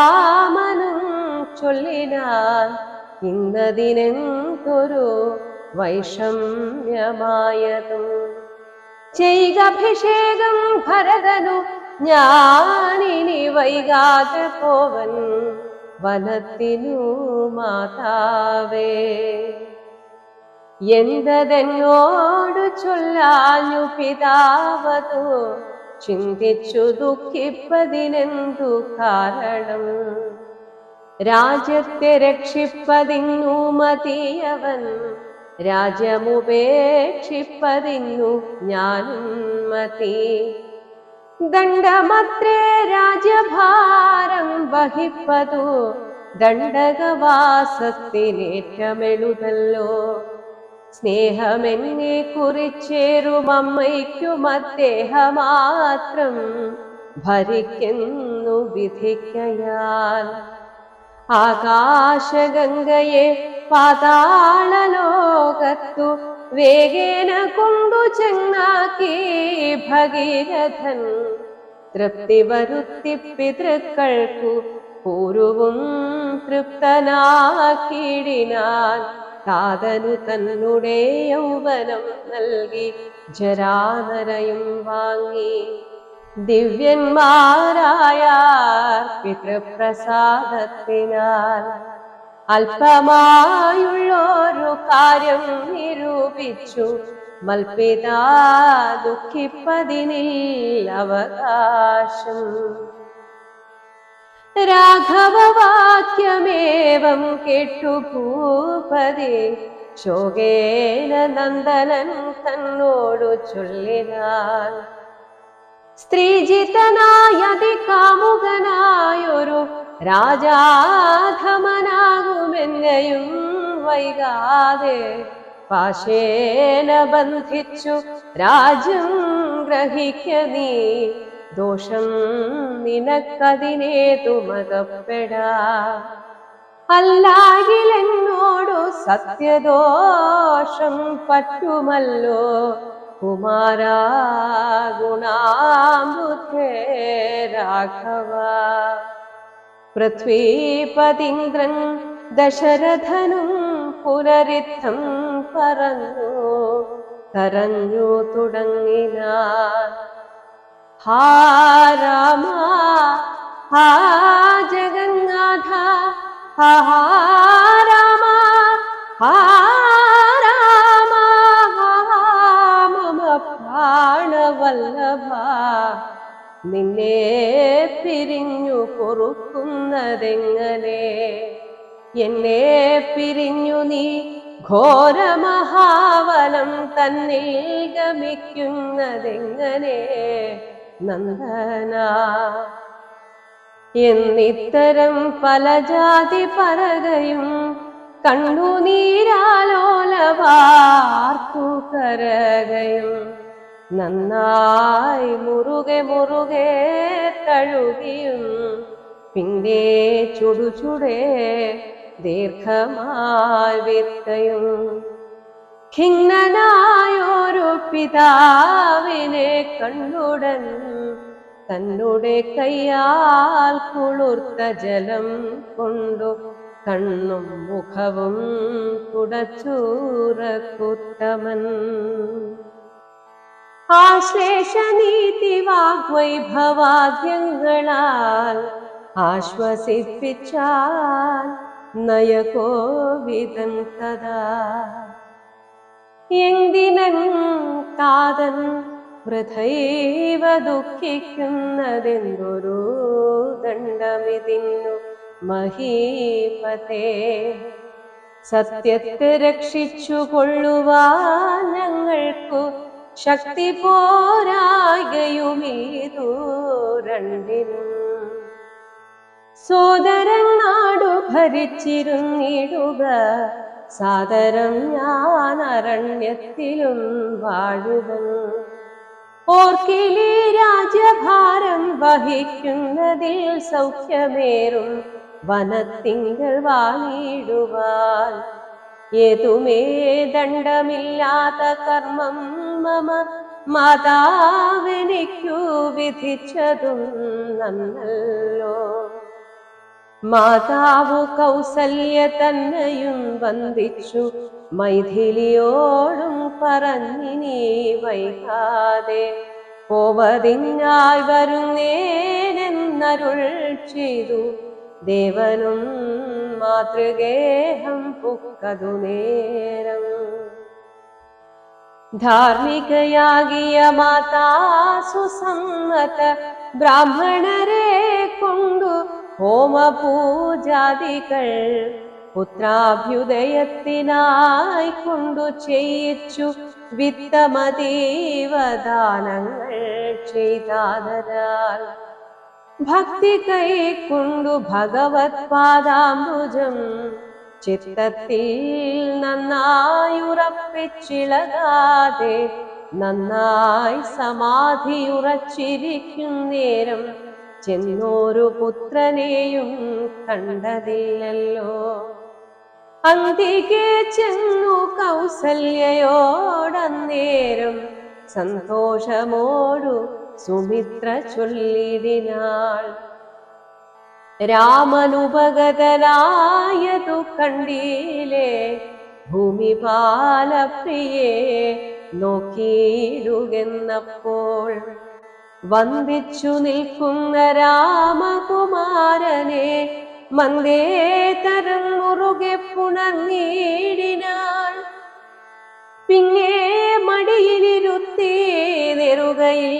ശ്രീരാമനും ചൊല്ലിനാൻ ഇന്നതിനെന്തൊരു വൈഷമ്യമായതും ചെയ്കഭിഷേകം ഭരതനു ഞാനിനി വൈകാതെ പോവൻ വനത്തിനു മാതാവേ എന്തെന്നോടു ചൊല്ലാഞ്ഞു പിതാവതു ചിന്തിച്ചു ദുഃഖിപ്പതിനെന്തു കാരണം രാജ്യത്തെ രക്ഷിപ്പതിന്നു മതിയവൻ രാജ്യമുപേക്ഷിപ്പതിന്നു ഞാനും മതി ദണ്ഡമത്രേ രാജ്യഭാരം വഹിപ്പതു ദണ്ഡകവാസത്തിനേറ്റമെഴുതല്ലോ സ്നേഹമെന്നെ കുറിച്ചേറും അമ്മയ്ക്കും അദ്ദേഹമാത്രം ഭരിക്കുന്നു വിധിക്കയാൽ ആകാശഗംഗയെ പാതാളലോകത്തു വേഗേന കൊണ്ടു ചെന്നാക്കി ഭഗീരഥൻ തൃപ്തി വരുത്തി പിതൃക്കൾക്കു പൂർവവും തൃപ്തനാക്കിയിടിനാൻ താതനു തന്നുടെ യൗവനം നൽകി ജരാനരയും വാങ്ങി ദിവ്യന്മാരായ പിതൃപ്രസാദത്തിനാൽ അല്പമായുള്ളൊരു കാര്യം നിരൂപിച്ചു മൽപിത ദുഃഖിപ്പതിനിൽ അവകാശം രാഘവവാക്യമേവം കേട്ടു ഭൂപതി ശോകേന നന്ദനൻ തന്നോടു ചൊല്ലിനാൻ സ്ത്രീജിതനായതി കാമുകനായൊരു രാജാധമനാകുമെന്നെയും വൈകാതെ പാശേന ബന്ധിച്ചു രാജ്യം ഗ്രഹിക്ക നീ ദോഷം നിനക്കതിനേതുമകപ്പെടാ അല്ലാകിലെന്നോടു സത്യദോഷം പറ്റുമല്ലോ കുമാരാ ഗുണാംബുദ്ധേ രാഘവ പൃഥ്വീപതീന്ദ്രൻ ദശരഥനും പുനരിത്തം പറഞ്ഞു കരഞ്ഞു തുടങ്ങിനാൻ ഹാ രാമ ഹാ ജഗന്നാഥ ഹാ രാമ ഹാ രാമ ഹാ മമ പ്രാണവല്ലഭ നിന്നെ പിരിഞ്ഞു പൊറുക്കുന്നതെങ്ങനെ എന്നെ പിരിഞ്ഞു നീ ഘോരമഹാവനം തന്നിൽ ഗമിക്കുന്നതെങ്ങനെ നന്ദന എന്നിത്തരം പല ജാതി പറകയും കണ്ണുനീരാലോലവാർത്തു കരകയും നന്നായി മുറുകെ മുറുകെ തഴുകിയും പിന്നെ ചുടുചുടേ ദീർഘമായി വിത്തയും ഖിന്നനായൊരു പിതാവിനെ കണ്ടുടൻ തന്നുടെ കയ്യാൽ കുളിർത്ത ജലം കൊണ്ടു കണ്ണും മുഖവും തുടച്ചൂറക്കുത്തമൻ ആശ്ലേഷനീതി വാഗ്വൈഭവാദ്യങ്ങളാൽ ആശ്വസിപ്പിച്ചാൽ നയകോവിതൻ തഥാ എന്തിനൻ കാതൻ വൃഥൈവ ദുഃഖിക്കുന്നതെന്തൊരു ദണ്ഡമിതിന്നു മഹീപതേ സത്യത്തെ രക്ഷിച്ചു കൊള്ളുവാൻ ഞങ്ങൾക്കു ശക്തി പോരായുമീതു രണ്ടിനും സോദരൻ നാടു ഭരിച്ചിരുന്നിടുക സാദരം ഞാൻ അരണ്യത്തിലും വാഴുവൻ ഓർക്കിലി രാജ്യഭാരം വഹിക്കുന്നതിൽ സൗഖ്യമേറും വനത്തിങ്കൾ വാണിടുവാൻ ഏതുമേ ദണ്ഡമില്ലാത്ത കർമ്മം മമ മാതാവെനിക്കു വിധിച്ചതും നന്നല്ലോ മാതാവു കൗസല്യ തന്നെയും വന്ദിച്ചു മൈഥിലിയോടും പറഞ്ഞിനി വൈകാതെ പോവതിനായി വരുന്നേനെന്നരുൾ ചെയ്തു ദേവനും മാതൃഗേഹം പുക്കതു നേരം ധാർമ്മികയാകിയ മാതാ സുസമ്മത ബ്രാഹ്മണരെ കൊണ്ടു ഹോമപൂജാദികൾ പുത്രാഭ്യുദയത്തിനായി കൊണ്ടു ചെയ്യിച്ചു വിത്തമതീവദാനങ്ങൾ ചെയ്താതരാൽ ഭക്തി കൈക്കൊണ്ടു ഭഗവത് പാദാംബുജം ചിത്തത്തിൽ നന്നായുറപ്പിച്ചിളകാതെ നന്നായി സമാധിയുറച്ചിരിക്കും നേരം ചെന്നോരു പുത്രനെയും കണ്ടതില്ലല്ലോ അന്തികെ ചെന്നു കൗസല്യയോടന്നേരം സന്തോഷമോടു സുമിത്ര ചൊല്ലിടിനാൾ രാമനുപഗതനായതു കണ്ടീലേ ഭൂമിപാലപ്രിയെ നോക്കിയിടുകെന്നപ്പോൾ വന്ദിച്ചു നിൽക്കുന്ന രാമകുമാരനെ മന്ദേതരം മുറുകെ പുണർന്നീടിനാൾ പിന്നെ മടിയിലിരുത്തി നെറുകയിൽ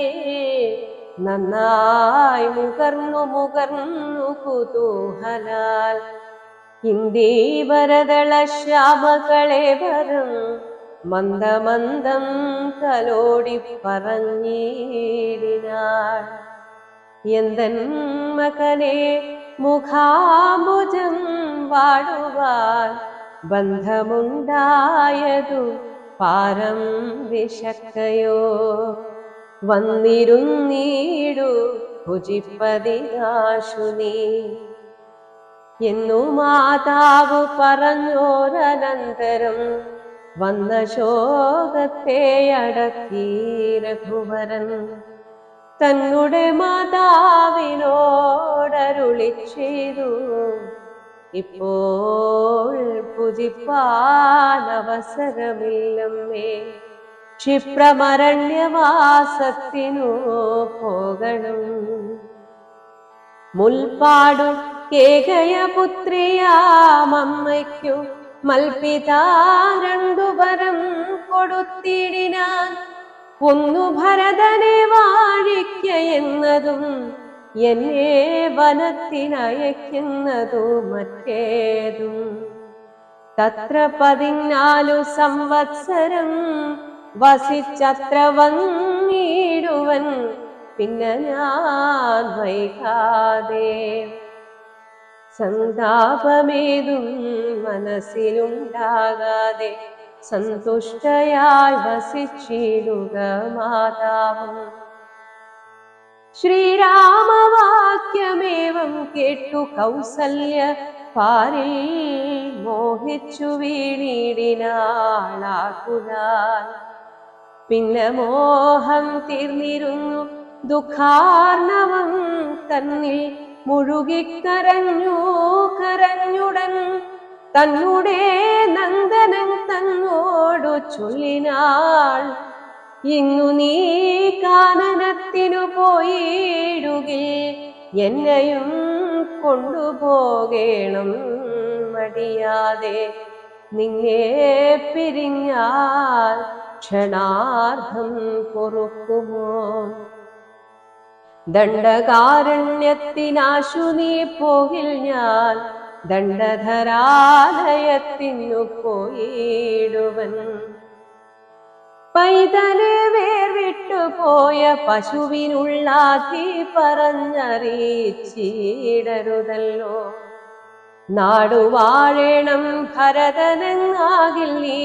നന്നായി മുകർന്നു മുകർന്നു കുതൂഹലാൽ ഇന്ദീവരദള ശ്യാമകളെ വരം മന്ദമന്ദം തലോടി പറഞ്ഞിടിനാൾ എന്തൻ മകനെ മുഖാമുജം വാടുവാൻ ബന്ധമുണ്ടായതു പാരം വിശക്കയോ വന്നിരുന്നീടു ഭുജിപ്പതിനാശു നീ എന്നു മാതാവ് പറഞ്ഞോരനന്തരം വന്ന ശോകത്തെ അടക്കി രഘുവരൻ തന്നുടെ മാതാവിനോടരുളി ചെയ്തു ഇപ്പോൾ പുജിപ്പാൻ അവസരമില്ലമ്മേ ക്ഷിപ്രമരണ്യവാസത്തിനു പോകണം മുൽപ്പാടു കേകയ പുത്രിയാമമ്മയ്ക്കു മൽപിതാ രണ്ടു വരം കൊടുത്തിടിനാൻ ഒന്നു ഭരതനെ വാഴിക്ക എന്നതും എന്നെ വനത്തിനയക്കുന്നതു മറ്റേതും തത്ര പതിനാലു സംവത്സരം വസിച്ചത്ര വന്നിടുവൻ പിന്നെ ഞാൻ വൈകാതെ സന്താപമേതും മനസ്സിലുണ്ടാകാതെ സന്തുഷ്ടയായി വസിച്ചിടുക മാതാവും ശ്രീരാമവാക്യമേവം കേട്ടു കൗസല്യ പാരിൽ മോഹിച്ചു വീണിടിനാളാകുലാൽ പിന്നെ മോഹം തീർന്നിരുന്നു ദുഃഖാർണവം തന്നിൽ മുഴുകിക്കരഞ്ഞു കരഞ്ഞുടൻ തന്നുടെ നന്ദനൻ തന്നോടു ചൊല്ലിനാൾ ഇന്നു നീ കാനനത്തിനു പോയിടുകിൽ എന്നെയും കൊണ്ടുപോകേണം മടിയാതെ നിന്നെ പിരിഞ്ഞാൽ ക്ഷണാർദ്ധം പൊറുക്കുമോ ദണ്ഡകാരണ്യത്തിനാശു നീ പോകിൽ ഞാൻ ദണ്ഡധരാലയത്തിനു പോയിടുവൻ പൈതല് വേർവിട്ടു പോയ പശുവിനുള്ളാധി പറഞ്ഞറിയിച്ചിടരുതല്ലോ നാടുവാഴേണം ഭരതനെന്നാകിൽ നീ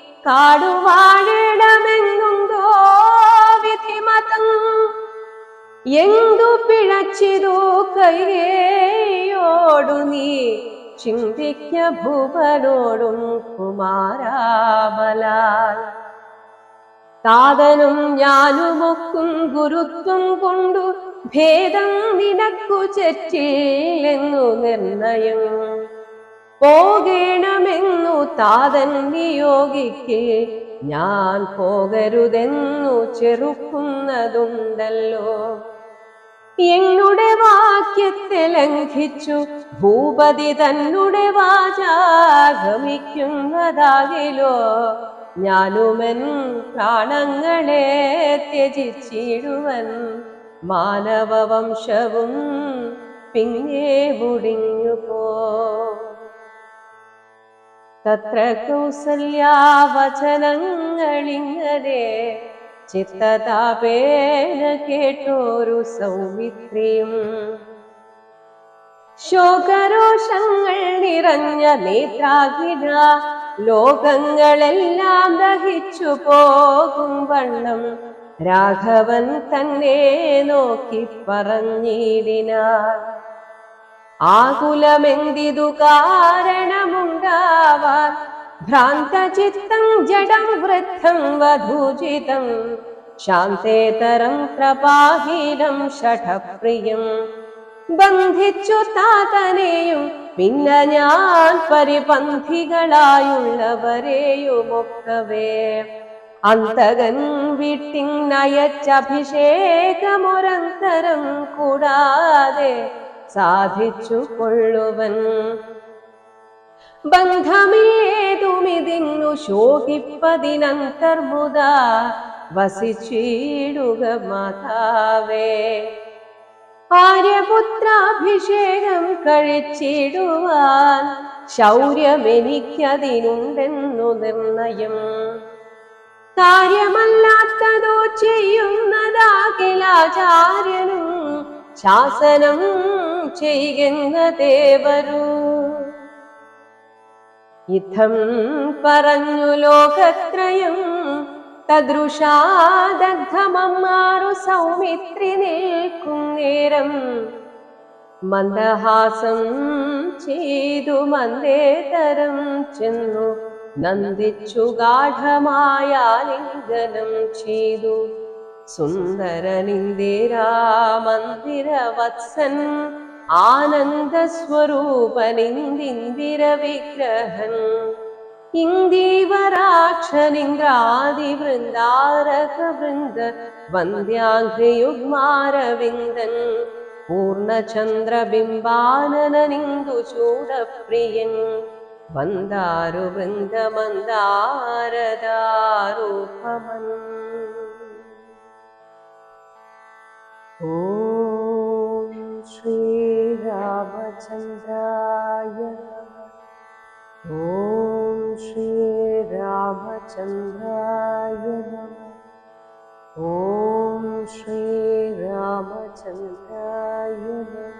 കാടുവാഴേണമെന്നുണ്ടോ വിധിമതം എന്തു പിഴച്ചിതു കൈകേയോടു നീ ചിന്തിക്ക ഭൂപനോടും കുമാരാബലാൽ താതനും ഞാനുമൊക്കും ഗുരുത്വം കൊണ്ടു ഭേദം നിനക്കു ചെറ്റില്ലെന്നു നിർണയം പോകേണമെന്നു താതൻ നിയോഗിക്ക് ഞാൻ പോകരുതെന്നു ചെറുക്കുന്നതുണ്ടല്ലോ എന്നുടെ വാക്യത്തെ ലംഘിച്ചു ഭൂപതി തന്നുടെ വാചാഗമിക്കുന്നതാകിലോ ഞാനുമൻ പ്രാണങ്ങളെ ത്യജിച്ചിടുവൻ മാനവവംശവും പിന്നെ മുടിഞ്ഞു പോ തത്ര കൗസല്യാവചനങ്ങളിങ്ങനെ ചിത്തതാപേന കേട്ടോരു സൗമിത്രിയും ശോകരോഷങ്ങൾ നിറഞ്ഞ നേത്രാഗ്നിന ലോകങ്ങളെല്ലാം ദഹിച്ചു പോകും വണ്ണം രാഘവൻ തന്നെ നോക്കി പറഞ്ഞിടിനാർ ആകുലമെന്തിതു കാരണമുണ്ടാവാൻ ഭ്രാന്തചിത്തം ജഡം വൃദ്ധം വധൂജിതം ശാന്തേതരം പ്രപാഹീനം ഷഠപ്രിയം ബന്ധിച്ചു താതനെയും പിന്നെ ഞാൻ പരിപന്ധികളായുള്ളവരെയുമൊക്കവേ അന്തകൻ വീട്ടിനയച്ചഭിഷേകമൊരന്തരം കൂടാതെ സാധിച്ചു കൊള്ളുവൻ ബന്ധമില്ലേതുമിതിന്നു ശോകിപ്പതിനന്തർമുത വസിച്ചിടുക മാതാവേ ആര്യപുത്രാഭിഷേകം കഴിച്ചിടുവാൻ ശൗര്യമെനിക്കതിനുണ്ടെന്നു നിർണയം കാര്യമല്ലാത്തതോ ചെയ്യുന്നതാകിലാചാര്യനും ശാസനം ചെയ്യുന്ന ദേവരു ഇത്തം പറഞ്ഞു ലോകത്രയം തദൃശാദഗ്ധമമ്മാറു സൗമിത്രി നിൽക്കും നേരം മന്ദഹാസം ചെയ്തു മന്ദേതരം ചെന്നു നന്ദിച്ചു ഗാഠമായ ലിംഗനം ചെയ്തു സുന്ദരനിന്ദിരാമന്ദിരവത്സൻ ആനന്ദ സ്വരൂപനിന്ദിന്ദിര വിഗ്രഹൻ ഇന്ദീവരാക്ഷനിന്ദ്രാദിവൃന്ദാരക വൃന്ദ വന്ദ്യാഘ്രിയുഗ്മാരവിന്ദൻ പൂർണ്ണചന്ദ്രബിംബാനനനിന്ദു ചൂടപ്രിയൻ വന്ദാരു വൃന്ദമന്ദാരദാരൂപമൻ ഓം ശ്രീരാമചന്ദ്രായ നമഃ ഓം ശ്രീരാമചന്ദ്രായ നമഃ ഓം ശ്രീരാമചന്ദ്രായ നമഃ